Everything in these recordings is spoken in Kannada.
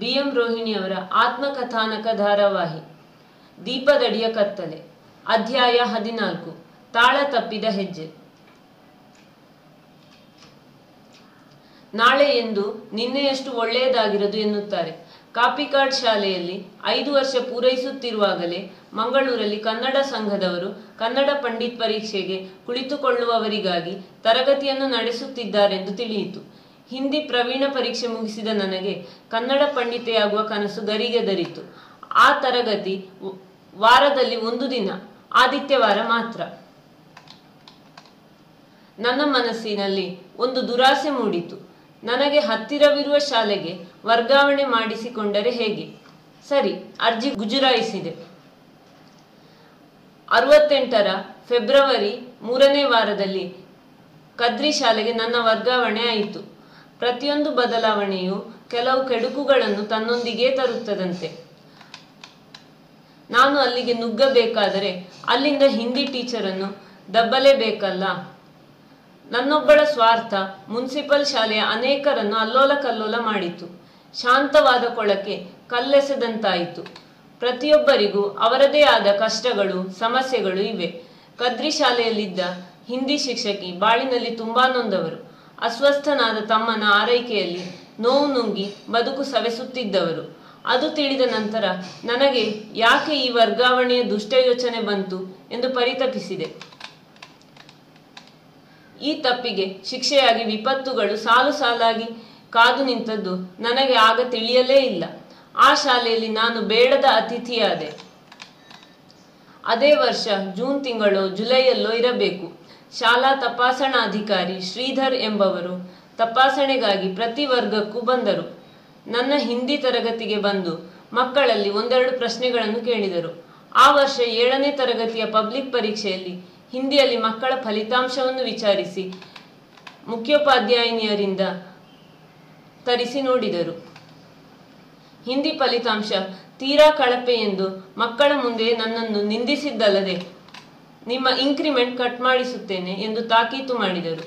ಬಿ ಎಂ ರೋಹಿಣಿಯವರ ಆತ್ಮಕಥಾನಕ ಧಾರಾವಾಹಿ ದೀಪದಡಿಯ ಕತ್ತಲೆ ಅಧ್ಯಾಯ ಹದಿನಾಲ್ಕು ತಾಳ ತಪ್ಪಿದ ಹೆಜ್ಜೆ ನಾಳೆ ಎಂದು ನಿನ್ನೆಯಷ್ಟು ಒಳ್ಳೆಯದಾಗಿರದು ಎನ್ನುತ್ತಾರೆ ಕಾಪಿಕಾಡ್ ಶಾಲೆಯಲ್ಲಿ ಐದು ವರ್ಷ ಪೂರೈಸುತ್ತಿರುವಾಗಲೇ ಮಂಗಳೂರಲ್ಲಿ ಕನ್ನಡ ಸಂಘದವರು ಕನ್ನಡ ಪಂಡಿತ್ ಪರೀಕ್ಷೆಗೆ ಕುಳಿತುಕೊಳ್ಳುವವರಿಗಾಗಿ ತರಗತಿಯನ್ನು ನಡೆಸುತ್ತಿದ್ದಾರೆಂದು ತಿಳಿಯಿತು ಹಿಂದಿ ಪ್ರವೀಣ ಪರೀಕ್ಷೆ ಮುಗಿಸಿದ ನನಗೆ ಕನ್ನಡ ಪಂಡಿತೆಯಾಗುವ ಕನಸು ಗರಿಗೆದರಿತು ಆ ತರಗತಿ ವ- ವಾರದಲ್ಲಿ ಒಂದು ದಿನ ಆದಿತ್ಯವಾರ ಮಾತ್ರ ನನ್ನ ಮನಸ್ಸಿನಲ್ಲಿ ಒಂದು ದುರಾಸೆ ಮೂಡಿತು ನನಗೆ ಹತ್ತಿರವಿರುವ ಶಾಲೆಗೆ ವರ್ಗಾವಣೆ ಮಾಡಿಸಿಕೊಂಡರೆ ಹೇಗೆ ಸರಿ ಅರ್ಜಿ ಗುಜುರಾಯಿಸಿದೆ ಅರವತ್ತೆಂಟರ ಫೆಬ್ರವರಿ ಮೂರನೇ ವಾರದಲ್ಲಿ ಕದ್ರಿ ಶಾಲೆಗೆ ನನ್ನ ವರ್ಗಾವಣೆ ಆಯಿತು ಪ್ರತಿಯೊಂದು ಬದಲಾವಣೆಯು ಕೆಲವು ಕೆಡುಕುಗಳನ್ನು ತನ್ನೊಂದಿಗೆ ತರುತ್ತದಂತೆ ನಾನು ಅಲ್ಲಿಗೆ ನುಗ್ಗಬೇಕಾದರೆ ಅಲ್ಲಿಂದ ಹಿಂದಿ ಟೀಚರನ್ನು ದಬ್ಬಲೇಬೇಕಲ್ಲ ನನ್ನೊಬ್ಬಳ ಸ್ವಾರ್ಥ ಮುನ್ಸಿಪಲ್ ಶಾಲೆಯ ಅನೇಕರನ್ನು ಅಲ್ಲೋಲ ಕಲ್ಲೋಲ ಮಾಡಿತು ಶಾಂತವಾದ ಕೊಳಕ್ಕೆ ಕಲ್ಲೆಸೆದಂತಾಯಿತು ಪ್ರತಿಯೊಬ್ಬರಿಗೂ ಅವರದೇ ಆದ ಕಷ್ಟಗಳು ಸಮಸ್ಯೆಗಳು ಇವೆ ಕದ್ರಿ ಶಾಲೆಯಲ್ಲಿದ್ದ ಹಿಂದಿ ಶಿಕ್ಷಕಿ ಬಾಳಿನಲ್ಲಿ ತುಂಬಾ ನೊಂದವರು ಅಸ್ವಸ್ಥನಾದ ತಮ್ಮನ ಆರೈಕೆಯಲ್ಲಿ ನೋವು ನುಂಗಿ ಬದುಕು ಸವೆಸುತ್ತಿದ್ದವರು ಅದು ತಿಳಿದ ನಂತರ ನನಗೆ ಯಾಕೆ ಈ ವರ್ಗಾವಣೆಯ ದುಷ್ಟ ಯೋಚನೆ ಬಂತು ಎಂದು ಪರಿತಪಿಸಿದೆ ಈ ತಪ್ಪಿಗೆ ಶಿಕ್ಷೆಯಾಗಿ ವಿಪತ್ತುಗಳು ಸಾಲು ಸಾಲಾಗಿ ಕಾದು ನಿಂತದ್ದು ನನಗೆ ಆಗ ತಿಳಿಯಲೇ ಇಲ್ಲ ಆ ಶಾಲೆಯಲ್ಲಿ ನಾನು ಬೇಡದ ಅತಿಥಿಯಾದೆ ಅದೇ ವರ್ಷ ಜೂನ್ ತಿಂಗಳೋ ಜುಲೈಯಲ್ಲೋ ಇರಬೇಕು ಶಾಲಾ ತಪಾಸಣಾಧಿಕಾರಿ ಶ್ರೀಧರ್ ಎಂಬವರು ತಪಾಸಣೆಗಾಗಿ ಪ್ರತಿ ವರ್ಗಕ್ಕೂ ಬಂದರು ನನ್ನ ಹಿಂದಿ ತರಗತಿಗೆ ಬಂದು ಮಕ್ಕಳಲ್ಲಿ ಒಂದೆರಡು ಪ್ರಶ್ನೆಗಳನ್ನು ಕೇಳಿದರು ಆ ವರ್ಷ ಏಳನೇ ತರಗತಿಯ ಪಬ್ಲಿಕ್ ಪರೀಕ್ಷೆಯಲ್ಲಿ ಹಿಂದಿಯಲ್ಲಿ ಮಕ್ಕಳ ಫಲಿತಾಂಶವನ್ನು ವಿಚಾರಿಸಿ ಮುಖ್ಯೋಪಾಧ್ಯಾಯಿನಿಯರಿಂದ ತರಿಸಿ ನೋಡಿದರು ಹಿಂದಿ ಫಲಿತಾಂಶ ತೀರಾ ಕಳಪೆ ಎಂದು ಮಕ್ಕಳ ಮುಂದೆ ನನ್ನನ್ನು ನಿಂದಿಸಿದ್ದಲ್ಲದೆ ನಿಮ್ಮ ಇನ್ಕ್ರಿಮೆಂಟ್ ಕಟ್ ಮಾಡಿಸುತ್ತೇನೆ ಎಂದು ತಾಕೀತು ಮಾಡಿದರು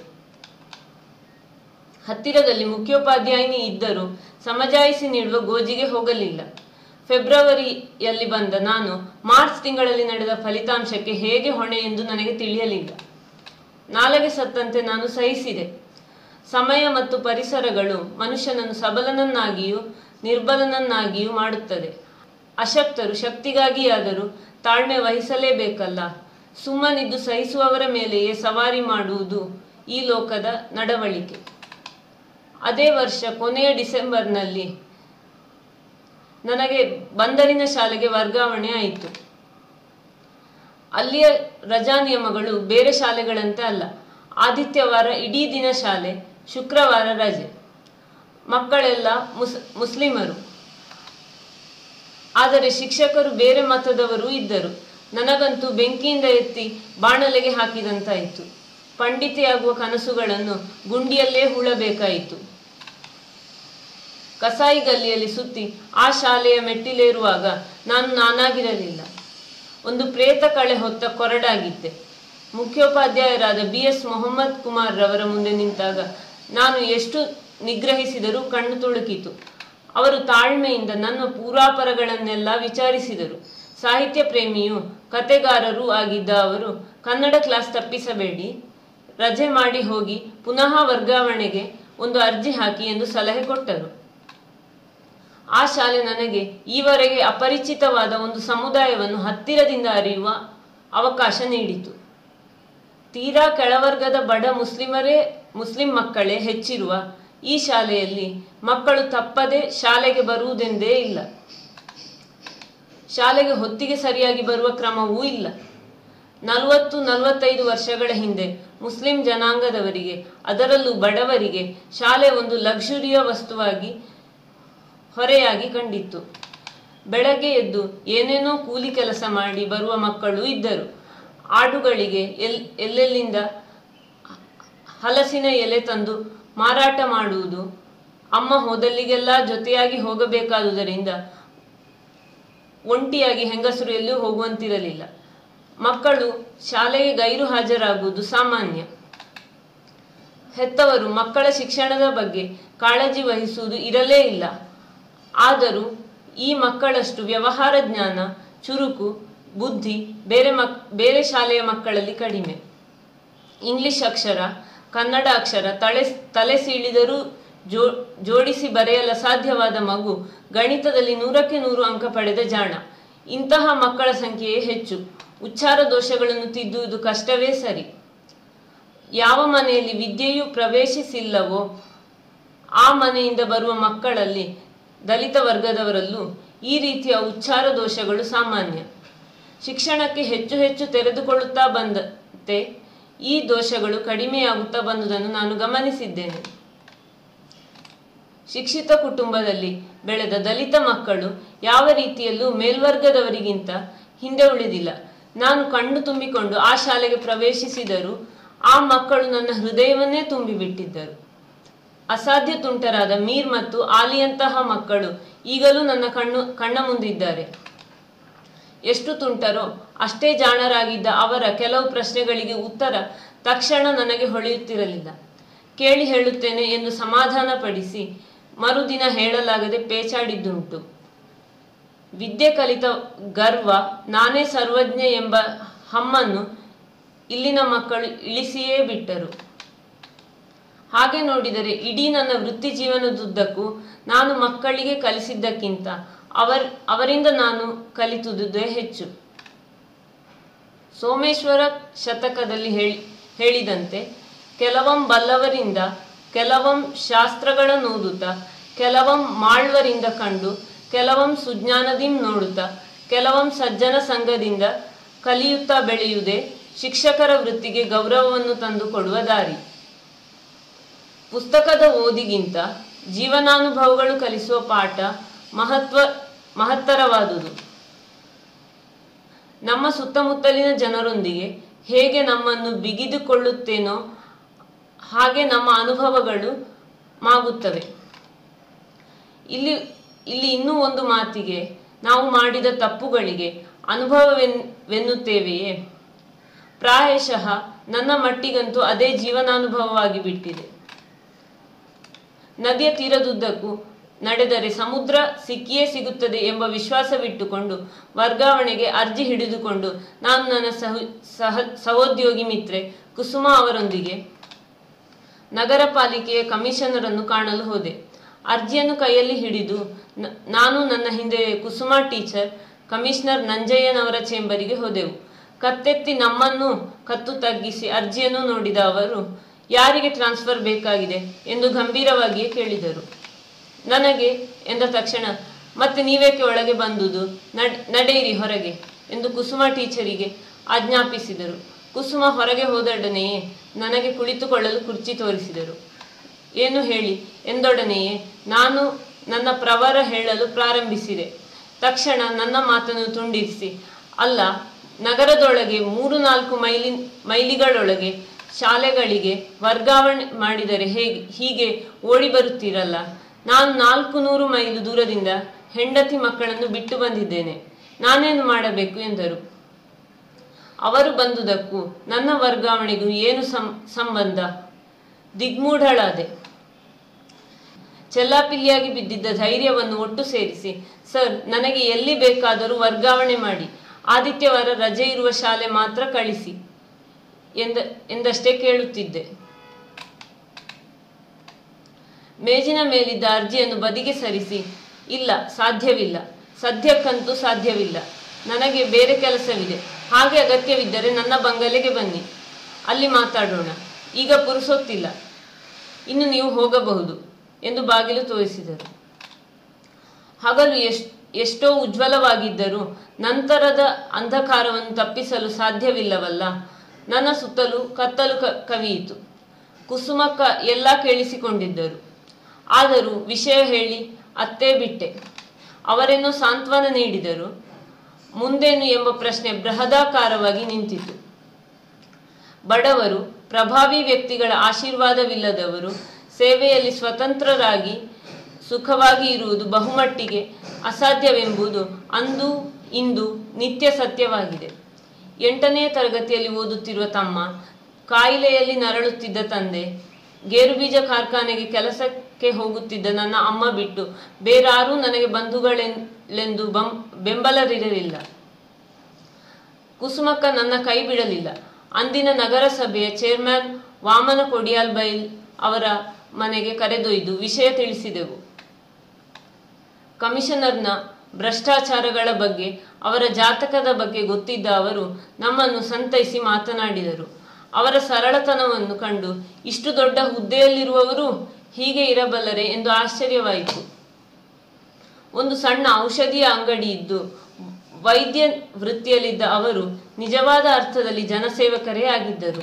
ಹತ್ತಿರದಲ್ಲಿ ಮುಖ್ಯೋಪಾಧ್ಯಾಯಿನಿ ಇದ್ದರೂ ಸಮಜಾಯಿಸಿ ನೀಡುವ ಗೋಜಿಗೆ ಹೋಗಲಿಲ್ಲ ಫೆಬ್ರವರಿಯಲ್ಲಿ ಬಂದ ನಾನು ಮಾರ್ಚ್ ತಿಂಗಳಲ್ಲಿ ನಡೆದ ಫಲಿತಾಂಶಕ್ಕೆ ಹೇಗೆ ಹೊಣೆ ಎಂದು ನನಗೆ ತಿಳಿಯಲಿಲ್ಲ ನಾಲೆಗೆ ಸತ್ತಂತೆ ನಾನು ಸಹಿಸಿದೆ ಸಮಯ ಮತ್ತು ಪರಿಸರಗಳು ಮನುಷ್ಯನನ್ನು ಸಬಲನನ್ನಾಗಿಯೂ ನಿರ್ಬಲನನ್ನಾಗಿಯೂ ಮಾಡುತ್ತದೆ ಅಶಕ್ತರು ಶಕ್ತಿಗಾಗಿಯಾದರೂ ತಾಳ್ಮೆ ವಹಿಸಲೇಬೇಕಲ್ಲ ಸುಮ್ಮನಿದ್ದು ಸಹಿಸುವವರ ಮೇಲೆಯೇ ಸವಾರಿ ಮಾಡುವುದು ಈ ಲೋಕದ ನಡವಳಿಕೆ ಅದೇ ವರ್ಷ ಕೊನೆಯ ಡಿಸೆಂಬರ್ನಲ್ಲಿ ನನಗೆ ಬಂದರಿನ ಶಾಲೆಗೆ ವರ್ಗಾವಣೆ ಆಯಿತು ಅಲ್ಲಿಯ ರಜಾ ನಿಯಮಗಳು ಬೇರೆ ಶಾಲೆಗಳಂತೆ ಅಲ್ಲ ಆದಿತ್ಯವಾರ ಇಡೀ ದಿನ ಶಾಲೆ ಶುಕ್ರವಾರ ರಜೆ ಮಕ್ಕಳೆಲ್ಲ ಮುಸ್ ಮುಸ್ಲಿಮರು ಆದರೆ ಶಿಕ್ಷಕರು ಬೇರೆ ಮತದವರೂ ಇದ್ದರು ನನಗಂತೂ ಬೆಂಕಿಯಿಂದ ಎತ್ತಿ ಬಾಣಲೆಗೆ ಹಾಕಿದಂತಾಯಿತು ಪಂಡಿತೆಯಾಗುವ ಕನಸುಗಳನ್ನು ಗುಂಡಿಯಲ್ಲೇ ಹೂಳಬೇಕಾಯಿತು ಕಸಾಯಿ ಗಲ್ಲಿಯಲ್ಲಿ ಸುತ್ತಿ ಆ ಶಾಲೆಯ ಮೆಟ್ಟಿಲೇರುವಾಗ ನಾನು ನಾನಾಗಿರಲಿಲ್ಲ ಒಂದು ಪ್ರೇತ ಕಳೆ ಹೊತ್ತ ಕೊರಡಾಗಿದ್ದೆ ಮುಖ್ಯೋಪಾಧ್ಯಾಯರಾದ ಬಿ ಎಸ್ ಮೊಹಮ್ಮದ್ ಕುಮಾರ್ ರವರ ಮುಂದೆ ನಿಂತಾಗ ನಾನು ಎಷ್ಟು ನಿಗ್ರಹಿಸಿದರೂ ಕಣ್ಣು ತುಳುಕಿತು ಅವರು ತಾಳ್ಮೆಯಿಂದ ನನ್ನ ಪೂರಾಪರಗಳನ್ನೆಲ್ಲ ವಿಚಾರಿಸಿದರು ಸಾಹಿತ್ಯ ಪ್ರೇಮಿಯೂ ಕತೆಗಾರರೂ ಆಗಿದ್ದ ಅವರು ಕನ್ನಡ ಕ್ಲಾಸ್ ತಪ್ಪಿಸಬೇಡಿ ರಜೆ ಮಾಡಿ ಹೋಗಿ ಪುನಃ ವರ್ಗಾವಣೆಗೆ ಒಂದು ಅರ್ಜಿ ಹಾಕಿ ಎಂದು ಸಲಹೆ ಕೊಟ್ಟರು ಆ ಶಾಲೆ ನನಗೆ ಈವರೆಗೆ ಅಪರಿಚಿತವಾದ ಒಂದು ಸಮುದಾಯವನ್ನು ಹತ್ತಿರದಿಂದ ಅರಿಯುವ ಅವಕಾಶ ನೀಡಿತು ತೀರಾ ಕೆಳವರ್ಗದ ಬಡ ಮುಸ್ಲಿಮರೇ ಮುಸ್ಲಿಂ ಮಕ್ಕಳೇ ಹೆಚ್ಚಿರುವ ಈ ಶಾಲೆಯಲ್ಲಿ ಮಕ್ಕಳು ತಪ್ಪದೆ ಶಾಲೆಗೆ ಬರುವುದೆಂದೇ ಇಲ್ಲ ಶಾಲೆಗೆ ಹೊತ್ತಿಗೆ ಸರಿಯಾಗಿ ಬರುವ ಕ್ರಮವೂ ಇಲ್ಲ ನಲವತ್ತು ನಲವತ್ತೈದು ವರ್ಷಗಳ ಹಿಂದೆ ಮುಸ್ಲಿಂ ಜನಾಂಗದವರಿಗೆ ಅದರಲ್ಲೂ ಬಡವರಿಗೆ ಶಾಲೆ ಒಂದು ಲಕ್ಸುರಿಯ ವಸ್ತುವಾಗಿ ಹೊರೆಯಾಗಿ ಕಂಡಿತ್ತು ಬೆಳಗ್ಗೆ ಎದ್ದು ಏನೇನೋ ಕೂಲಿ ಕೆಲಸ ಮಾಡಿ ಬರುವ ಮಕ್ಕಳು ಇದ್ದರು ಆಡುಗಳಿಗೆ ಎಲ್ ಎಲ್ಲೆಲ್ಲಿಂದ ಹಲಸಿನ ಎಲೆ ತಂದು ಮಾರಾಟ ಮಾಡುವುದು ಅಮ್ಮ ಹೋದಲ್ಲಿಗೆಲ್ಲ ಜೊತೆಯಾಗಿ ಹೋಗಬೇಕಾದುದರಿಂದ ಒಂಟಿಯಾಗಿ ಹೆಂಗಸರು ಎಲ್ಲೂ ಹೋಗುವಂತಿರಲಿಲ್ಲ ಮಕ್ಕಳು ಶಾಲೆಗೆ ಗೈರು ಹಾಜರಾಗುವುದು ಸಾಮಾನ್ಯ ಹೆತ್ತವರು ಮಕ್ಕಳ ಶಿಕ್ಷಣದ ಬಗ್ಗೆ ಕಾಳಜಿ ವಹಿಸುವುದು ಇರಲೇ ಇಲ್ಲ ಆದರೂ ಈ ಮಕ್ಕಳಷ್ಟು ವ್ಯವಹಾರ ಜ್ಞಾನ ಚುರುಕು ಬುದ್ಧಿ ಬೇರೆ ಮಕ್ ಬೇರೆ ಶಾಲೆಯ ಮಕ್ಕಳಲ್ಲಿ ಕಡಿಮೆ ಇಂಗ್ಲಿಷ್ ಅಕ್ಷರ ಕನ್ನಡ ಅಕ್ಷರ ತಲೆ ತಲೆ ಸೀಳಿದರೂ ಜೋ ಜೋಡಿಸಿ ಬರೆಯಲು ಸಾಧ್ಯವಾದ ಮಗು ಗಣಿತದಲ್ಲಿ ನೂರಕ್ಕೆ ನೂರು ಅಂಕ ಪಡೆದ ಜಾಣ ಇಂತಹ ಮಕ್ಕಳ ಸಂಖ್ಯೆಯೇ ಹೆಚ್ಚು ಉಚ್ಚಾರ ದೋಷಗಳನ್ನು ತಿದ್ದುವುದು ಕಷ್ಟವೇ ಸರಿ ಯಾವ ಮನೆಯಲ್ಲಿ ವಿದ್ಯೆಯು ಪ್ರವೇಶಿಸಿಲ್ಲವೋ ಆ ಮನೆಯಿಂದ ಬರುವ ಮಕ್ಕಳಲ್ಲಿ ದಲಿತ ವರ್ಗದವರಲ್ಲೂ ಈ ರೀತಿಯ ಉಚ್ಚಾರ ದೋಷಗಳು ಸಾಮಾನ್ಯ ಶಿಕ್ಷಣಕ್ಕೆ ಹೆಚ್ಚು ಹೆಚ್ಚು ತೆರೆದುಕೊಳ್ಳುತ್ತಾ ಬಂದಂತೆ ಈ ದೋಷಗಳು ಕಡಿಮೆಯಾಗುತ್ತಾ ಬಂದುದನ್ನು ನಾನು ಗಮನಿಸಿದ್ದೇನೆ ಶಿಕ್ಷಿತ ಕುಟುಂಬದಲ್ಲಿ ಬೆಳೆದ ದಲಿತ ಮಕ್ಕಳು ಯಾವ ರೀತಿಯಲ್ಲೂ ಮೇಲ್ವರ್ಗದವರಿಗಿಂತ ಹಿಂದೆ ಉಳಿದಿಲ್ಲ ನಾನು ಕಣ್ಣು ತುಂಬಿಕೊಂಡು ಆ ಶಾಲೆಗೆ ಪ್ರವೇಶಿಸಿದರೂ ಆ ಮಕ್ಕಳು ನನ್ನ ಹೃದಯವನ್ನೇ ತುಂಬಿಬಿಟ್ಟಿದ್ದರು ಅಸಾಧ್ಯ ತುಂಟರಾದ ಮೀರ್ ಮತ್ತು ಆಲಿಯಂತಹ ಮಕ್ಕಳು ಈಗಲೂ ನನ್ನ ಕಣ್ಣು ಕಣ್ಣ ಮುಂದಿದ್ದಾರೆ ಎಷ್ಟು ತುಂಟರೋ ಅಷ್ಟೇ ಜಾಣರಾಗಿದ್ದ ಅವರ ಕೆಲವು ಪ್ರಶ್ನೆಗಳಿಗೆ ಉತ್ತರ ತಕ್ಷಣ ನನಗೆ ಹೊಳೆಯುತ್ತಿರಲಿಲ್ಲ ಕೇಳಿ ಹೇಳುತ್ತೇನೆ ಎಂದು ಸಮಾಧಾನಪಡಿಸಿ ಮರುದಿನ ಹೇಳಲಾಗದೆ ಪೇಚಾಡಿದ್ದುಂಟು ವಿದ್ಯೆ ಕಲಿತ ಗರ್ವ ನಾನೇ ಸರ್ವಜ್ಞ ಎಂಬ ಹಮ್ಮನ್ನು ಇಲ್ಲಿನ ಮಕ್ಕಳು ಇಳಿಸಿಯೇ ಬಿಟ್ಟರು ಹಾಗೆ ನೋಡಿದರೆ ಇಡೀ ನನ್ನ ವೃತ್ತಿ ಜೀವನದುದ್ದಕ್ಕೂ ನಾನು ಮಕ್ಕಳಿಗೆ ಕಲಿಸಿದ್ದಕ್ಕಿಂತ ಅವರ್ ಅವರಿಂದ ನಾನು ಕಲಿತುದೇ ಹೆಚ್ಚು ಸೋಮೇಶ್ವರ ಶತಕದಲ್ಲಿ ಹೇಳಿ ಹೇಳಿದಂತೆ ಕೆಲವಂ ಬಲ್ಲವರಿಂದ ಕೆಲವಂ ಶಾಸ್ತ್ರಗಳನ್ನೋದುತ್ತ ಕೆಲವಂ ಮಾಳ್ವರಿಂದ ಕಂಡು ಕೆಲವಂ ಸುಜ್ಞಾನದಿಂ ನೋಡುತ್ತ ಕೆಲವಂ ಸಜ್ಜನ ಸಂಘದಿಂದ ಕಲಿಯುತ್ತಾ ಬೆಳೆಯುವುದೇ ಶಿಕ್ಷಕರ ವೃತ್ತಿಗೆ ಗೌರವವನ್ನು ತಂದುಕೊಡುವ ದಾರಿ ಪುಸ್ತಕದ ಓದಿಗಿಂತ ಜೀವನಾನುಭವಗಳು ಕಲಿಸುವ ಪಾಠ ಮಹತ್ವ ಮಹತ್ತರವಾದುದು ನಮ್ಮ ಸುತ್ತಮುತ್ತಲಿನ ಜನರೊಂದಿಗೆ ಹೇಗೆ ನಮ್ಮನ್ನು ಬಿಗಿದುಕೊಳ್ಳುತ್ತೇನೋ ಹಾಗೆ ನಮ್ಮ ಅನುಭವಗಳು ಮಾಗುತ್ತವೆ ಇಲ್ಲಿ ಇಲ್ಲಿ ಇನ್ನೂ ಒಂದು ಮಾತಿಗೆ ನಾವು ಮಾಡಿದ ತಪ್ಪುಗಳಿಗೆ ಅನುಭವವೆನ್ನುತ್ತೇವೆಯೇ ಪ್ರಾಯಶಃ ನನ್ನ ಮಟ್ಟಿಗಂತೂ ಅದೇ ಜೀವನಾನುಭವವಾಗಿ ಬಿಟ್ಟಿದೆ ನದಿಯ ತೀರದುದ್ದಕ್ಕೂ ನಡೆದರೆ ಸಮುದ್ರ ಸಿಕ್ಕಿಯೇ ಸಿಗುತ್ತದೆ ಎಂಬ ವಿಶ್ವಾಸವಿಟ್ಟುಕೊಂಡು ವರ್ಗಾವಣೆಗೆ ಅರ್ಜಿ ಹಿಡಿದುಕೊಂಡು ನಾನು ನನ್ನ ಸಹ ಸಹ ಸಹೋದ್ಯೋಗಿ ಮಿತ್ರೆ ಕುಸುಮಾ ಅವರೊಂದಿಗೆ ನಗರ ಪಾಲಿಕೆಯ ಕಮಿಷನರನ್ನು ಕಾಣಲು ಹೋದೆ ಅರ್ಜಿಯನ್ನು ಕೈಯಲ್ಲಿ ಹಿಡಿದು ನ- ನಾನು ನನ್ನ ಹಿಂದೆ ಕುಸುಮಾ ಟೀಚರ್ ಕಮಿಷನರ್ ನಂಜಯ್ಯನವರ ಚೇಂಬರಿಗೆ ಹೋದೆವು ಕತ್ತೆತ್ತಿ ನಮ್ಮನ್ನು ಕತ್ತು ತಗ್ಗಿಸಿ ಅರ್ಜಿಯನ್ನು ನೋಡಿದ ಅವರು ಯಾರಿಗೆ ಟ್ರಾನ್ಸ್ಫರ್ ಬೇಕಾಗಿದೆ ಎಂದು ಗಂಭೀರವಾಗಿಯೇ ಕೇಳಿದರು ನನಗೆ ಎಂದ ತಕ್ಷಣ ಮತ್ತೆ ನೀವೇಕೆ ಒಳಗೆ ಬಂದುದು ನಡ್ ನಡೆಯಿರಿ ಹೊರಗೆ ಎಂದು ಕುಸುಮ ಟೀಚರಿಗೆ ಆಜ್ಞಾಪಿಸಿದರು ಕುಸುಮ ಹೊರಗೆ ಹೋದೊಡನೆಯೇ ನನಗೆ ಕುಳಿತುಕೊಳ್ಳಲು ಕುರ್ಚಿ ತೋರಿಸಿದರು ಏನು ಹೇಳಿ ಎಂದೊಡನೆಯೇ ನಾನು ನನ್ನ ಪ್ರವರ ಹೇಳಲು ಪ್ರಾರಂಭಿಸಿದೆ ತಕ್ಷಣ ನನ್ನ ಮಾತನ್ನು ತುಂಡಿರಿಸಿ ಅಲ್ಲ ನಗರದೊಳಗೆ ಮೂರು ನಾಲ್ಕು ಮೈಲಿ ಮೈಲಿಗಳೊಳಗೆ ಶಾಲೆಗಳಿಗೆ ವರ್ಗಾವಣೆ ಮಾಡಿದರೆ ಹೇಗೆ ಹೀಗೆ ಓಡಿ ಬರುತ್ತೀರಲ್ಲ ನಾನು ನಾಲ್ಕು ನೂರು ಮೈಲು ದೂರದಿಂದ ಹೆಂಡತಿ ಮಕ್ಕಳನ್ನು ಬಿಟ್ಟು ಬಂದಿದ್ದೇನೆ ನಾನೇನು ಮಾಡಬೇಕು ಎಂದರು ಅವರು ಬಂದುದಕ್ಕೂ ನನ್ನ ವರ್ಗಾವಣೆಗೂ ಏನು ಸಂ ಸಂಬಂಧ ದಿಗ್ಮೂಢಳಾದೆ ಚೆಲ್ಲಾಪಿಲ್ಲಿಯಾಗಿ ಬಿದ್ದಿದ್ದ ಧೈರ್ಯವನ್ನು ಒಟ್ಟು ಸೇರಿಸಿ ಸರ್ ನನಗೆ ಎಲ್ಲಿ ಬೇಕಾದರೂ ವರ್ಗಾವಣೆ ಮಾಡಿ ಆದಿತ್ಯವಾರ ರಜೆ ಇರುವ ಶಾಲೆ ಮಾತ್ರ ಕಳಿಸಿ ಎಂದ ಎಂದಷ್ಟೇ ಕೇಳುತ್ತಿದ್ದೆ ಮೇಜಿನ ಮೇಲಿದ್ದ ಅರ್ಜಿಯನ್ನು ಬದಿಗೆ ಸರಿಸಿ ಇಲ್ಲ ಸಾಧ್ಯವಿಲ್ಲ ಸದ್ಯಕ್ಕಂತೂ ಸಾಧ್ಯವಿಲ್ಲ ನನಗೆ ಬೇರೆ ಕೆಲಸವಿದೆ ಹಾಗೆ ಅಗತ್ಯವಿದ್ದರೆ ನನ್ನ ಬಂಗಲೆಗೆ ಬನ್ನಿ ಅಲ್ಲಿ ಮಾತಾಡೋಣ ಈಗ ಪುರುಸೊತ್ತಿಲ್ಲ ಇನ್ನು ನೀವು ಹೋಗಬಹುದು ಎಂದು ಬಾಗಿಲು ತೋರಿಸಿದರು ಹಗಲು ಎಷ್ ಎಷ್ಟೋ ಉಜ್ವಲವಾಗಿದ್ದರೂ ನಂತರದ ಅಂಧಕಾರವನ್ನು ತಪ್ಪಿಸಲು ಸಾಧ್ಯವಿಲ್ಲವಲ್ಲ ನನ್ನ ಸುತ್ತಲೂ ಕತ್ತಲು ಕ ಕವಿಯಿತು ಕುಸುಮಕ್ಕ ಎಲ್ಲ ಕೇಳಿಸಿಕೊಂಡಿದ್ದರು ಆದರೂ ವಿಷಯ ಹೇಳಿ ಅತ್ತೇ ಬಿಟ್ಟೆ ಅವರೇನೋ ಸಾಂತ್ವನ ನೀಡಿದರು ಮುಂದೇನು ಎಂಬ ಪ್ರಶ್ನೆ ಬೃಹದಾಕಾರವಾಗಿ ನಿಂತಿತು ಬಡವರು ಪ್ರಭಾವಿ ವ್ಯಕ್ತಿಗಳ ಆಶೀರ್ವಾದವಿಲ್ಲದವರು ಸೇವೆಯಲ್ಲಿ ಸ್ವತಂತ್ರರಾಗಿ ಸುಖವಾಗಿ ಇರುವುದು ಬಹುಮಟ್ಟಿಗೆ ಅಸಾಧ್ಯವೆಂಬುದು ಅಂದು ಇಂದು ನಿತ್ಯ ಸತ್ಯವಾಗಿದೆ ಎಂಟನೇ ತರಗತಿಯಲ್ಲಿ ಓದುತ್ತಿರುವ ತಮ್ಮ ಕಾಯಿಲೆಯಲ್ಲಿ ನರಳುತ್ತಿದ್ದ ತಂದೆ ಗೇರುಬೀಜ ಕಾರ್ಖಾನೆಗೆ ಕೆಲಸಕ್ಕೆ ಹೋಗುತ್ತಿದ್ದ ನನ್ನ ಅಮ್ಮ ಬಿಟ್ಟು ಬೇರಾರೂ ನನಗೆ ಬಂಧುಗಳೆಂದು ಬಂ ಬೆಂಬಲರಿರಲಿಲ್ಲ ಕುಸುಮಕ್ಕ ನನ್ನ ಕೈ ಬಿಡಲಿಲ್ಲ ಅಂದಿನ ನಗರಸಭೆಯ ಚೇರ್ಮನ್ ವಾಮನ ಕೊಡಿಯಾಲ್ ಬೈಲ್ ಅವರ ಮನೆಗೆ ಕರೆದೊಯ್ದು ವಿಷಯ ತಿಳಿಸಿದೆವು ಕಮಿಷನರ್ನ ಭ್ರಷ್ಟಾಚಾರಗಳ ಬಗ್ಗೆ ಅವರ ಜಾತಕದ ಬಗ್ಗೆ ಗೊತ್ತಿದ್ದ ಅವರು ನಮ್ಮನ್ನು ಸಂತೈಸಿ ಮಾತನಾಡಿದರು ಅವರ ಸರಳತನವನ್ನು ಕಂಡು ಇಷ್ಟು ದೊಡ್ಡ ಹುದ್ದೆಯಲ್ಲಿರುವವರು ಹೀಗೆ ಇರಬಲ್ಲರೆ ಎಂದು ಆಶ್ಚರ್ಯವಾಯಿತು ಒಂದು ಸಣ್ಣ ಔಷಧಿಯ ಅಂಗಡಿ ಇದ್ದು ವೈದ್ಯ ವೃತ್ತಿಯಲ್ಲಿದ್ದ ಅವರು ನಿಜವಾದ ಅರ್ಥದಲ್ಲಿ ಜನಸೇವಕರೇ ಆಗಿದ್ದರು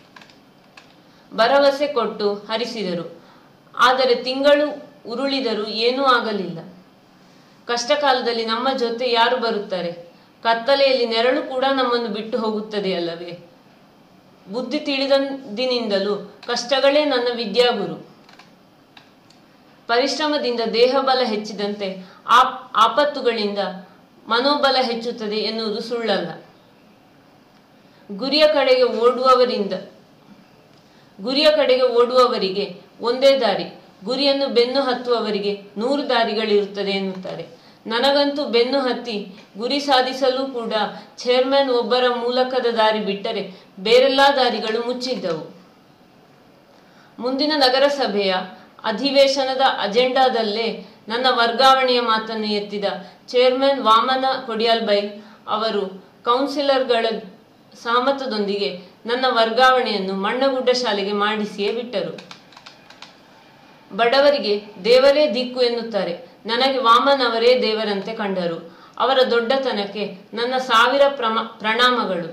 ಭರವಸೆ ಕೊಟ್ಟು ಹರಿಸಿದರು ಆದರೆ ತಿಂಗಳು ಉರುಳಿದರೂ ಏನೂ ಆಗಲಿಲ್ಲ ಕಷ್ಟ ಕಾಲದಲ್ಲಿ ನಮ್ಮ ಜೊತೆ ಯಾರು ಬರುತ್ತಾರೆ ಕತ್ತಲೆಯಲ್ಲಿ ನೆರಳು ಕೂಡ ನಮ್ಮನ್ನು ಬಿಟ್ಟು ಹೋಗುತ್ತದೆ ಅಲ್ಲವೇ ಬುದ್ಧಿ ತಿಳಿದಂದಿನಿಂದಲೂ ಕಷ್ಟಗಳೇ ನನ್ನ ವಿದ್ಯಾಗುರು ಪರಿಶ್ರಮದಿಂದ ದೇಹಬಲ ಹೆಚ್ಚಿದಂತೆ ಆಪ್ ಆಪತ್ತುಗಳಿಂದ ಮನೋಬಲ ಹೆಚ್ಚುತ್ತದೆ ಎನ್ನುವುದು ಸುಳ್ಳಲ್ಲ ಗುರಿಯ ಕಡೆಗೆ ಓಡುವವರಿಂದ ಗುರಿಯ ಕಡೆಗೆ ಓಡುವವರಿಗೆ ಒಂದೇ ದಾರಿ ಗುರಿಯನ್ನು ಬೆನ್ನು ಹತ್ತುವವರಿಗೆ ನೂರು ದಾರಿಗಳಿರುತ್ತದೆ ಎನ್ನುತ್ತಾರೆ ನನಗಂತೂ ಬೆನ್ನು ಹತ್ತಿ ಗುರಿ ಸಾಧಿಸಲು ಕೂಡ ಚೇರ್ಮನ್ ಒಬ್ಬರ ಮೂಲಕದ ದಾರಿ ಬಿಟ್ಟರೆ ಬೇರೆಲ್ಲ ದಾರಿಗಳು ಮುಚ್ಚಿದ್ದವು ಮುಂದಿನ ನಗರಸಭೆಯ ಅಧಿವೇಶನದ ಅಜೆಂಡಾದಲ್ಲೇ ನನ್ನ ವರ್ಗಾವಣೆಯ ಮಾತನ್ನು ಎತ್ತಿದ ಚೇರ್ಮನ್ ವಾಮನ ಕೊಡಿಯಾಲ್ ಬೈ ಅವರು ಕೌನ್ಸಿಲರ್ಗಳ ಸಹಮತದೊಂದಿಗೆ ನನ್ನ ವರ್ಗಾವಣೆಯನ್ನು ಮಣ್ಣಗುಡ್ಡ ಶಾಲೆಗೆ ಮಾಡಿಸಿಯೇ ಬಿಟ್ಟರು ಬಡವರಿಗೆ ದೇವರೇ ದಿಕ್ಕು ಎನ್ನುತ್ತಾರೆ ನನಗೆ ವಾಮನ್ ಅವರೇ ದೇವರಂತೆ ಕಂಡರು ಅವರ ದೊಡ್ಡತನಕ್ಕೆ ನನ್ನ ಸಾವಿರ ಪ್ರಮ ಪ್ರಣಾಮಗಳು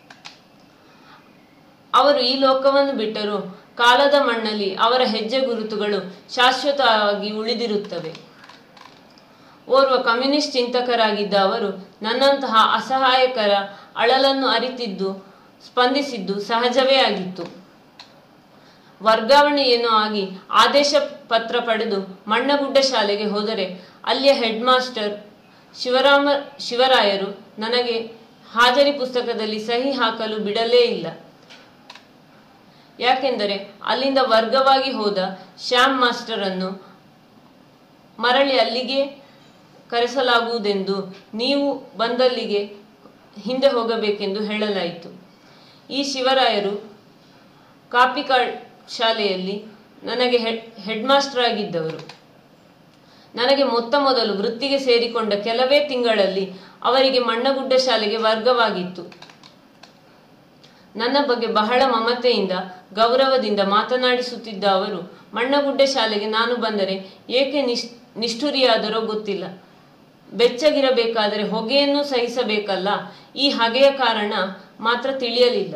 ಅವರು ಈ ಲೋಕವನ್ನು ಬಿಟ್ಟರು ಕಾಲದ ಮಣ್ಣಲ್ಲಿ ಅವರ ಹೆಜ್ಜೆ ಗುರುತುಗಳು ಶಾಶ್ವತವಾಗಿ ಉಳಿದಿರುತ್ತವೆ ಓರ್ವ ಕಮ್ಯುನಿಸ್ಟ್ ಚಿಂತಕರಾಗಿದ್ದ ಅವರು ನನ್ನಂತಹ ಅಸಹಾಯಕರ ಅಳಲನ್ನು ಅರಿತಿದ್ದು ಸ್ಪಂದಿಸಿದ್ದು ಸಹಜವೇ ಆಗಿತ್ತು ವರ್ಗಾವಣೆ ಏನೋ ಆಗಿ ಆದೇಶ ಪತ್ರ ಪಡೆದು ಮಣ್ಣಗುಡ್ಡ ಶಾಲೆಗೆ ಹೋದರೆ ಅಲ್ಲಿಯ ಹೆಡ್ ಮಾಸ್ಟರ್ ಶಿವರಾಮ ಶಿವರಾಯರು ನನಗೆ ಹಾಜರಿ ಪುಸ್ತಕದಲ್ಲಿ ಸಹಿ ಹಾಕಲು ಬಿಡಲೇ ಇಲ್ಲ ಯಾಕೆಂದರೆ ಅಲ್ಲಿಂದ ವರ್ಗವಾಗಿ ಹೋದ ಶ್ಯಾಮ್ ಮಾಸ್ಟರನ್ನು ಮರಳಿ ಅಲ್ಲಿಗೆ ಕರೆಸಲಾಗುವುದೆಂದು ನೀವು ಬಂದಲ್ಲಿಗೆ ಹಿಂದೆ ಹೋಗಬೇಕೆಂದು ಹೇಳಲಾಯಿತು ಈ ಶಿವರಾಯರು ಕಾಪಿಕಾಡ್ ಶಾಲೆಯಲ್ಲಿ ನನಗೆ ಹೆಡ್ ಹೆಡ್ ಮಾಸ್ಟರ್ ಆಗಿದ್ದವರು ನನಗೆ ಮೊತ್ತ ಮೊದಲು ವೃತ್ತಿಗೆ ಸೇರಿಕೊಂಡ ಕೆಲವೇ ತಿಂಗಳಲ್ಲಿ ಅವರಿಗೆ ಮಣ್ಣಗುಡ್ಡ ಶಾಲೆಗೆ ವರ್ಗವಾಗಿತ್ತು ನನ್ನ ಬಗ್ಗೆ ಬಹಳ ಮಮತೆಯಿಂದ ಗೌರವದಿಂದ ಮಾತನಾಡಿಸುತ್ತಿದ್ದ ಅವರು ಮಣ್ಣಗುಡ್ಡ ಶಾಲೆಗೆ ನಾನು ಬಂದರೆ ಏಕೆ ನಿಶ್ ನಿಷ್ಠುರಿಯಾದರೋ ಗೊತ್ತಿಲ್ಲ ಬೆಚ್ಚಗಿರಬೇಕಾದರೆ ಹೊಗೆಯನ್ನು ಸಹಿಸಬೇಕಲ್ಲ ಈ ಹಗೆಯ ಕಾರಣ ಮಾತ್ರ ತಿಳಿಯಲಿಲ್ಲ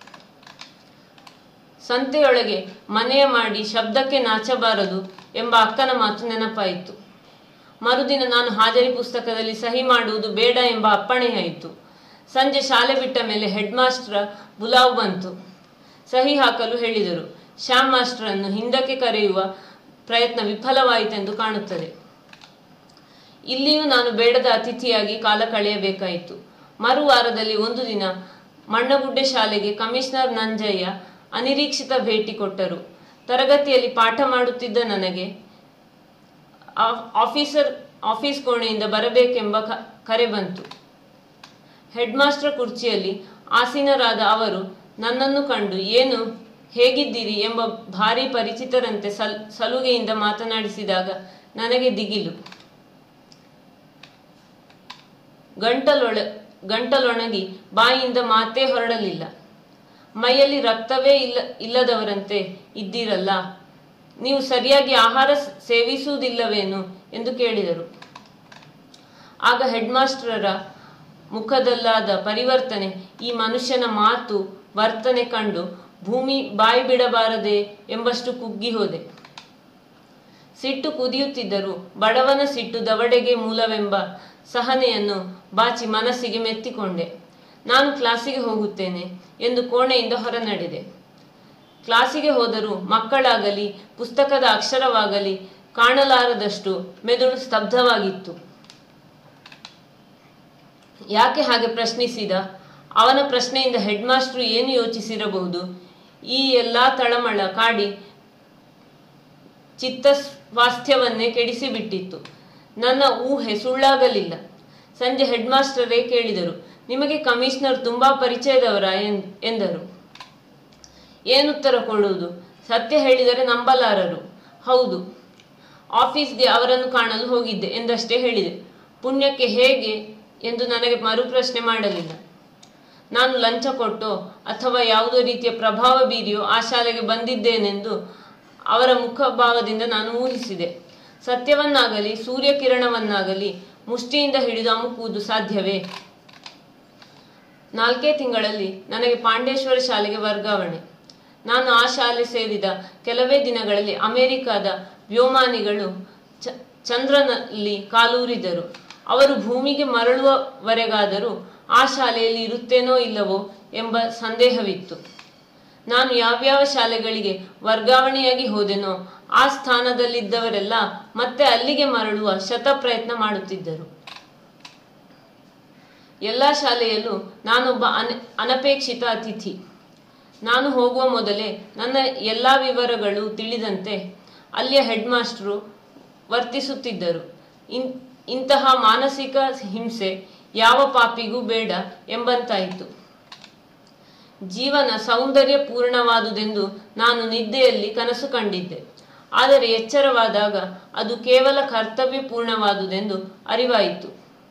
ಸಂತೆಯೊಳಗೆ ಮನೆಯ ಮಾಡಿ ಶಬ್ದಕ್ಕೆ ನಾಚಬಾರದು ಎಂಬ ಅಕ್ಕನ ಮಾತು ನೆನಪಾಯಿತು ಮರುದಿನ ನಾನು ಹಾಜರಿ ಪುಸ್ತಕದಲ್ಲಿ ಸಹಿ ಮಾಡುವುದು ಬೇಡ ಎಂಬ ಅಪ್ಪಣೆಯಾಯಿತು ಸಂಜೆ ಶಾಲೆ ಬಿಟ್ಟ ಮೇಲೆ ಹೆಡ್ ಮಾಸ್ಟರ್ ಬುಲಾವ್ ಬಂತು ಸಹಿ ಹಾಕಲು ಹೇಳಿದರು ಶ್ಯಾಮ್ ಮಾಸ್ಟರನ್ನು ಹಿಂದಕ್ಕೆ ಕರೆಯುವ ಪ್ರಯತ್ನ ವಿಫಲವಾಯಿತೆಂದು ಕಾಣುತ್ತದೆ ಇಲ್ಲಿಯೂ ನಾನು ಬೇಡದ ಅತಿಥಿಯಾಗಿ ಕಾಲ ಕಳೆಯಬೇಕಾಯಿತು ಮರು ವಾರದಲ್ಲಿ ಒಂದು ದಿನ ಮಣ್ಣಗುಡ್ಡೆ ಶಾಲೆಗೆ ಕಮಿಷನರ್ ನಂಜಯ್ಯ ಅನಿರೀಕ್ಷಿತ ಭೇಟಿ ಕೊಟ್ಟರು ತರಗತಿಯಲ್ಲಿ ಪಾಠ ಮಾಡುತ್ತಿದ್ದ ನನಗೆ ಆ- ಆಫೀಸರ್ ಆಫೀಸ್ ಕೋಣೆಯಿಂದ ಬರಬೇಕೆಂಬ ಕ- ಕರೆ ಬಂತು ಹೆಡ್ ಮಾಸ್ಟರ್ ಕುರ್ಚಿಯಲ್ಲಿ ಆಸೀನರಾದ ಅವರು ನನ್ನನ್ನು ಕಂಡು ಏನು ಹೇಗಿದ್ದೀರಿ ಎಂಬ ಭಾರಿ ಪರಿಚಿತರಂತೆ ಸಲ್ ಸಲುಗೆಯಿಂದ ಮಾತನಾಡಿಸಿದಾಗ ನನಗೆ ದಿಗಿಲು ಗಂಟಲೊಳ ಗಂಟಲೊಣಗಿ ಬಾಯಿಯಿಂದ ಮಾತೇ ಹೊರಡಲಿಲ್ಲ ಮೈಯಲ್ಲಿ ರಕ್ತವೇ ಇಲ್ಲ ಇಲ್ಲದವರಂತೆ ಇದ್ದೀರಲ್ಲ ನೀವು ಸರಿಯಾಗಿ ಆಹಾರ ಸ- ಸೇವಿಸುವುದಿಲ್ಲವೇನು ಎಂದು ಕೇಳಿದರು ಆಗ ಹೆಡ್ ಮಾಸ್ಟರರ ಮುಖದಲ್ಲಾದ ಪರಿವರ್ತನೆ ಈ ಮನುಷ್ಯನ ಮಾತು ವರ್ತನೆ ಕಂಡು ಭೂಮಿ ಬಾಯಿ ಬಿಡಬಾರದೆ ಎಂಬಷ್ಟು ಕುಗ್ಗಿ ಹೋದೆ ಸಿಟ್ಟು ಕುದಿಯುತ್ತಿದ್ದರೂ ಬಡವನ ಸಿಟ್ಟು ದವಡೆಗೆ ಮೂಲವೆಂಬ ಸಹನೆಯನ್ನು ಬಾಚಿ ಮನಸ್ಸಿಗೆ ಮೆತ್ತಿಕೊಂಡೆ ನಾನು ಕ್ಲಾಸಿಗೆ ಹೋಗುತ್ತೇನೆ ಎಂದು ಕೋಣೆಯಿಂದ ಹೊರ ನಡೆದೆ ಕ್ಲಾಸಿಗೆ ಹೋದರೂ ಮಕ್ಕಳಾಗಲಿ ಪುಸ್ತಕದ ಅಕ್ಷರವಾಗಲಿ ಕಾಣಲಾರದಷ್ಟು ಮೆದುಳು ಸ್ತಬ್ಧವಾಗಿತ್ತು ಯಾಕೆ ಹಾಗೆ ಪ್ರಶ್ನಿಸಿದ ಅವನ ಪ್ರಶ್ನೆಯಿಂದ ಹೆಡ್ ಮಾಸ್ಟ್ರು ಏನು ಯೋಚಿಸಿರಬಹುದು ಈ ಎಲ್ಲಾ ತಳಮಳ ಕಾಡಿ ಚಿತ್ತ ಸ್ವಾಸ್ಥ್ಯವನ್ನೇ ಕೆಡಿಸಿಬಿಟ್ಟಿತ್ತು ನನ್ನ ಊಹೆ ಸುಳ್ಳಾಗಲಿಲ್ಲ ಸಂಜೆ ಹೆಡ್ ಮಾಸ್ಟರೇ ಕೇಳಿದರು ನಿಮಗೆ ಕಮಿಷನರ್ ತುಂಬಾ ಪರಿಚಯದವರ ಎನ್- ಎಂದರು ಏನುತ್ತರ ಕೊಡುವುದು ಸತ್ಯ ಹೇಳಿದರೆ ನಂಬಲಾರರು ಹೌದು ಆಫೀಸ್ಗೆ ಅವರನ್ನು ಕಾಣಲು ಹೋಗಿದ್ದೆ ಎಂದಷ್ಟೇ ಹೇಳಿದೆ ಪುಣ್ಯಕ್ಕೆ ಹೇಗೆ ಎಂದು ನನಗೆ ಮರುಪ್ರಶ್ನೆ ಮಾಡಲಿಲ್ಲ ನಾನು ಲಂಚ ಕೊಟ್ಟೋ ಅಥವಾ ಯಾವುದೋ ರೀತಿಯ ಪ್ರಭಾವ ಬೀರಿಯೋ ಆ ಶಾಲೆಗೆ ಬಂದಿದ್ದೇನೆಂದು ಅವರ ಮುಖಭಾವದಿಂದ ನಾನು ಊಹಿಸಿದೆ ಸತ್ಯವನ್ನಾಗಲಿ ಸೂರ್ಯಕಿರಣವನ್ನಾಗಲಿ ಮುಷ್ಟಿಯಿಂದ ಹಿಡಿದು ಅಮುಕುವುದು ಸಾಧ್ಯವೇ ನಾಲ್ಕೇ ತಿಂಗಳಲ್ಲಿ ನನಗೆ ಪಾಂಡೇಶ್ವರ ಶಾಲೆಗೆ ವರ್ಗಾವಣೆ ನಾನು ಆ ಶಾಲೆ ಸೇರಿದ ಕೆಲವೇ ದಿನಗಳಲ್ಲಿ ಅಮೆರಿಕದ ವ್ಯೋಮಾನಿಗಳು ಚ- ಚಂದ್ರನಲ್ಲಿ ಕಾಲೂರಿದರು ಅವರು ಭೂಮಿಗೆ ಮರಳುವವರೆಗಾದರೂ ಆ ಶಾಲೆಯಲ್ಲಿ ಇರುತ್ತೇನೋ ಇಲ್ಲವೋ ಎಂಬ ಸಂದೇಹವಿತ್ತು ನಾನು ಯಾವ್ಯಾವ ಶಾಲೆಗಳಿಗೆ ವರ್ಗಾವಣೆಯಾಗಿ ಹೋದೆನೋ ಆ ಸ್ಥಾನದಲ್ಲಿದ್ದವರೆಲ್ಲ ಮತ್ತೆ ಅಲ್ಲಿಗೆ ಮರಳುವ ಶತ ಪ್ರಯತ್ನ ಮಾಡುತ್ತಿದ್ದರು ಎಲ್ಲ ಶಾಲೆಯಲ್ಲೂ ನಾನೊಬ್ಬ ಅನ ಅನಪೇಕ್ಷಿತ ಅತಿಥಿ ನಾನು ಹೋಗುವ ಮೊದಲೇ ನನ್ನ ಎಲ್ಲ ವಿವರಗಳು ತಿಳಿದಂತೆ ಅಲ್ಲಿಯ ಹೆಡ್ ಮಾಸ್ಟ್ರು ವರ್ತಿಸುತ್ತಿದ್ದರು ಇನ್ ಇಂತಹ ಮಾನಸಿಕ ಹಿಂಸೆ ಯಾವ ಪಾಪಿಗೂ ಬೇಡ ಎಂಬಂತಾಯಿತು ಜೀವನ ಸೌಂದರ್ಯ ಪೂರ್ಣವಾದುದೆಂದು ನಾನು ನಿದ್ದೆಯಲ್ಲಿ ಕನಸು ಕಂಡಿದ್ದೆ ಆದರೆ ಎಚ್ಚರವಾದಾಗ ಅದು ಕೇವಲ ಕರ್ತವ್ಯ ಪೂರ್ಣವಾದುದೆಂದು ಅರಿವಾಯಿತು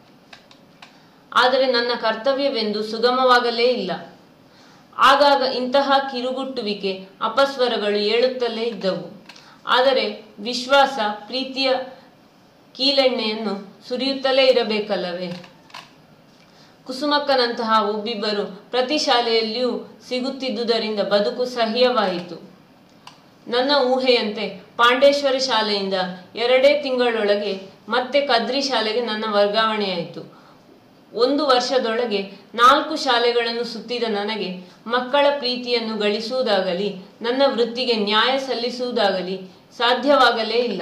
ಆದರೆ ನನ್ನ ಕರ್ತವ್ಯವೆಂದು ಸುಗಮವಾಗಲೇ ಇಲ್ಲ ಆಗಾಗ ಇಂತಹ ಕಿರುಗುಟ್ಟುವಿಕೆ ಅಪಸ್ವರಗಳು ಏಳುತ್ತಲೇ ಇದ್ದವು ಆದರೆ ವಿಶ್ವಾಸ ಪ್ರೀತಿಯ ಕೀಲೆಣ್ಣೆಯನ್ನು ಸುರಿಯುತ್ತಲೇ ಇರಬೇಕಲ್ಲವೇ ಕುಸುಮಕ್ಕನಂತಹ ಒಬ್ಬಿಬ್ಬರು ಪ್ರತಿ ಶಾಲೆಯಲ್ಲಿಯೂ ಸಿಗುತ್ತಿದ್ದುದರಿಂದ ಬದುಕು ಸಹ್ಯವಾಯಿತು ನನ್ನ ಊಹೆಯಂತೆ ಪಾಂಡೇಶ್ವರಿ ಶಾಲೆಯಿಂದ ಎರಡೇ ತಿಂಗಳೊಳಗೆ ಮತ್ತೆ ಕದ್ರಿ ಶಾಲೆಗೆ ನನ್ನ ವರ್ಗಾವಣೆಯಾಯಿತು ಒಂದು ವರ್ಷದೊಳಗೆ ನಾಲ್ಕು ಶಾಲೆಗಳನ್ನು ಸುತ್ತಿದ ನನಗೆ ಮಕ್ಕಳ ಪ್ರೀತಿಯನ್ನು ಗಳಿಸುವುದಾಗಲಿ ನನ್ನ ವೃತ್ತಿಗೆ ನ್ಯಾಯ ಸಲ್ಲಿಸುವುದಾಗಲಿ ಸಾಧ್ಯವಾಗಲೇ ಇಲ್ಲ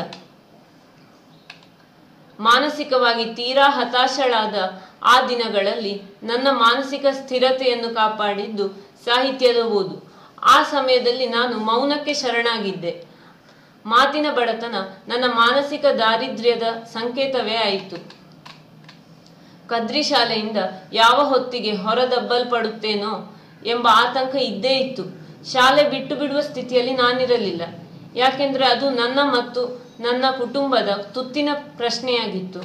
ಮಾನಸಿಕವಾಗಿ ತೀರಾ ಹತಾಶಳಾದ ಆ ದಿನಗಳಲ್ಲಿ ನನ್ನ ಮಾನಸಿಕ ಸ್ಥಿರತೆಯನ್ನು ಕಾಪಾಡಿದ್ದು ಸಾಹಿತ್ಯದ ಓದು ಆ ಸಮಯದಲ್ಲಿ ನಾನು ಮೌನಕ್ಕೆ ಶರಣಾಗಿದ್ದೆ ಮಾತಿನ ಬಡತನ ನನ್ನ ಮಾನಸಿಕ ದಾರಿದ್ರ್ಯದ ಸಂಕೇತವೇ ಆಯಿತು ಕದ್ರಿ ಶಾಲೆಯಿಂದ ಯಾವ ಹೊತ್ತಿಗೆ ಹೊರದಬ್ಬಲ್ಪಡುತ್ತೇನೋ ಎಂಬ ಆತಂಕ ಇದ್ದೇ ಇತ್ತು ಶಾಲೆ ಬಿಟ್ಟು ಬಿಡುವ ಸ್ಥಿತಿಯಲ್ಲಿ ನಾನಿರಲಿಲ್ಲ ಯಾಕೆಂದ್ರೆ ಅದು ನನ್ನ ಮತ್ತು ನನ್ನ ಕುಟುಂಬದ ತುತ್ತಿನ ಪ್ರಶ್ನೆಯಾಗಿತ್ತು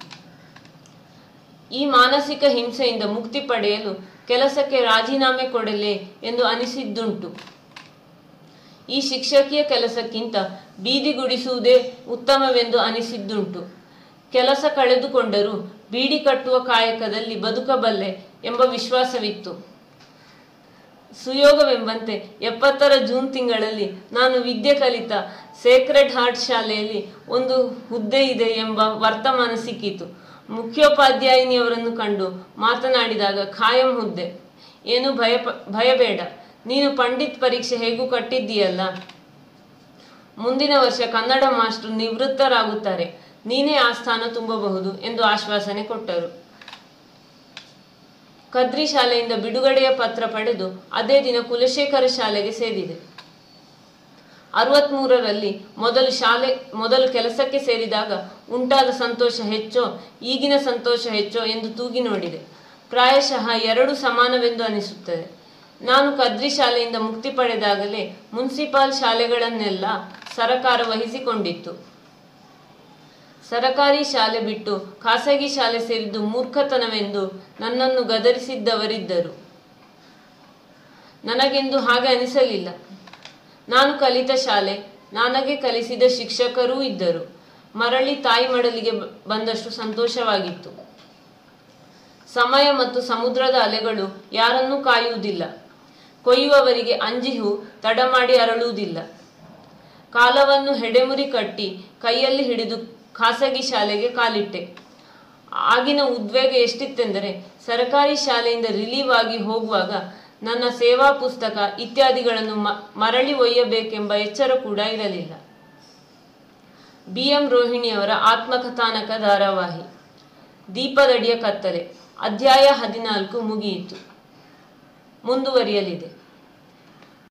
ಈ ಮಾನಸಿಕ ಹಿಂಸೆಯಿಂದ ಮುಕ್ತಿ ಪಡೆಯಲು ಕೆಲಸಕ್ಕೆ ರಾಜೀನಾಮೆ ಕೊಡಲೇ ಎಂದು ಅನಿಸಿದ್ದುಂಟು ಈ ಶಿಕ್ಷಕಿಯ ಕೆಲಸಕ್ಕಿಂತ ಬೀದಿ ಗುಡಿಸುವುದೇ ಉತ್ತಮವೆಂದು ಅನಿಸಿದ್ದುಂಟು ಕೆಲಸ ಕಳೆದುಕೊಂಡರೂ ಬೀಡಿ ಕಟ್ಟುವ ಕಾಯಕದಲ್ಲಿ ಬದುಕಬಲ್ಲೆ ಎಂಬ ವಿಶ್ವಾಸವಿತ್ತು ಸುಯೋಗವೆಂಬಂತೆ ಎಪ್ಪತ್ತರ ಜೂನ್ ತಿಂಗಳಲ್ಲಿ ನಾನು ವಿದ್ಯೆ ಕಲಿತ ಸೇಕ್ರೆಡ್ ಹಾರ್ಟ್ ಶಾಲೆಯಲ್ಲಿ ಒಂದು ಹುದ್ದೆ ಇದೆ ಎಂಬ ವರ್ತಮಾನ ಸಿಕ್ಕಿತು ಮುಖ್ಯೋಪಾಧ್ಯಾಯಿನಿಯವರನ್ನು ಕಂಡು ಮಾತನಾಡಿದಾಗ ಖಾಯಂ ಹುದ್ದೆ ಏನು ಭಯ ಭಯಬೇಡ ನೀನು ಪಂಡಿತ್ ಪರೀಕ್ಷೆ ಹೇಗೂ ಕಟ್ಟಿದ್ದೀಯಲ್ಲ ಮುಂದಿನ ವರ್ಷ ಕನ್ನಡ ಮಾಸ್ಟರ್ ನಿವೃತ್ತರಾಗುತ್ತಾರೆ ನೀನೇ ಆ ಸ್ಥಾನ ತುಂಬಬಹುದು ಎಂದು ಆಶ್ವಾಸನೆ ಕೊಟ್ಟರು ಕದ್ರಿ ಶಾಲೆಯಿಂದ ಬಿಡುಗಡೆಯ ಪತ್ರ ಪಡೆದು ಅದೇ ದಿನ ಕುಲಶೇಖರ ಶಾಲೆಗೆ ಸೇರಿದೆ ಅರವತ್ಮೂರರಲ್ಲಿ ಮೊದಲು ಶಾಲೆ ಮೊದಲು ಕೆಲಸಕ್ಕೆ ಸೇರಿದಾಗ ಉಂಟಾದ ಸಂತೋಷ ಹೆಚ್ಚೋ ಈಗಿನ ಸಂತೋಷ ಹೆಚ್ಚೋ ಎಂದು ತೂಗಿ ನೋಡಿದೆ ಪ್ರಾಯಶಃ ಎರಡು ಸಮಾನವೆಂದು ಅನಿಸುತ್ತದೆ ನಾನು ಕದ್ರಿ ಶಾಲೆಯಿಂದ ಮುಕ್ತಿ ಪಡೆದಾಗಲೇ ಮುನ್ಸಿಪಾಲ್ ಶಾಲೆಗಳನ್ನೆಲ್ಲ ಸರಕಾರ ವಹಿಸಿಕೊಂಡಿತ್ತು ಸರಕಾರಿ ಶಾಲೆ ಬಿಟ್ಟು ಖಾಸಗಿ ಶಾಲೆ ಸೇರಿದ್ದು ಮೂರ್ಖತನವೆಂದು ನನ್ನನ್ನು ಗದರಿಸಿದ್ದವರಿದ್ದರು ನನಗೆಂದು ಹಾಗೆ ಅನಿಸಲಿಲ್ಲ ನಾನು ಕಲಿತ ಶಾಲೆ ನನಗೆ ಕಲಿಸಿದ ಶಿಕ್ಷಕರೂ ಇದ್ದರು ಮರಳಿ ತಾಯಿ ಮಡಲಿಗೆ ಬ- ಬಂದಷ್ಟು ಸಂತೋಷವಾಗಿತ್ತು ಸಮಯ ಮತ್ತು ಸಮುದ್ರದ ಅಲೆಗಳು ಯಾರನ್ನೂ ಕಾಯುವುದಿಲ್ಲ ಕೊಯ್ಯುವವರಿಗೆ ಅಂಜಿಹು ತಡ ಮಾಡಿ ಅರಳುವುದಿಲ್ಲ ಕಾಲವನ್ನು ಹೆಡೆಮುರಿ ಕಟ್ಟಿ ಕೈಯಲ್ಲಿ ಹಿಡಿದು ಖಾಸಗಿ ಶಾಲೆಗೆ ಕಾಲಿಟ್ಟೆ ಆಗಿನ ಉದ್ವೇಗ ಎಷ್ಟಿತ್ತೆಂದರೆ ಸರಕಾರಿ ಶಾಲೆಯಿಂದ ರಿಲೀವ್ ಆಗಿ ಹೋಗುವಾಗ ನನ್ನ ಸೇವಾ ಪುಸ್ತಕ ಇತ್ಯಾದಿಗಳನ್ನು ಮ- ಮರಳಿ ಒಯ್ಯಬೇಕೆಂಬ ಎಚ್ಚರ ಕೂಡ ಇರಲಿಲ್ಲ ಬಿ ಎಂ ರೋಹಿಣಿಯವರ ಆತ್ಮಕಥಾನಕ ಧಾರಾವಾಹಿ ದೀಪದಡಿಯ ಕತ್ತಲೆ ಅಧ್ಯಾಯ ಹದಿನಾಲ್ಕು ಮುಗಿಯಿತು ಮುಂದುವರಿಯಲಿದೆ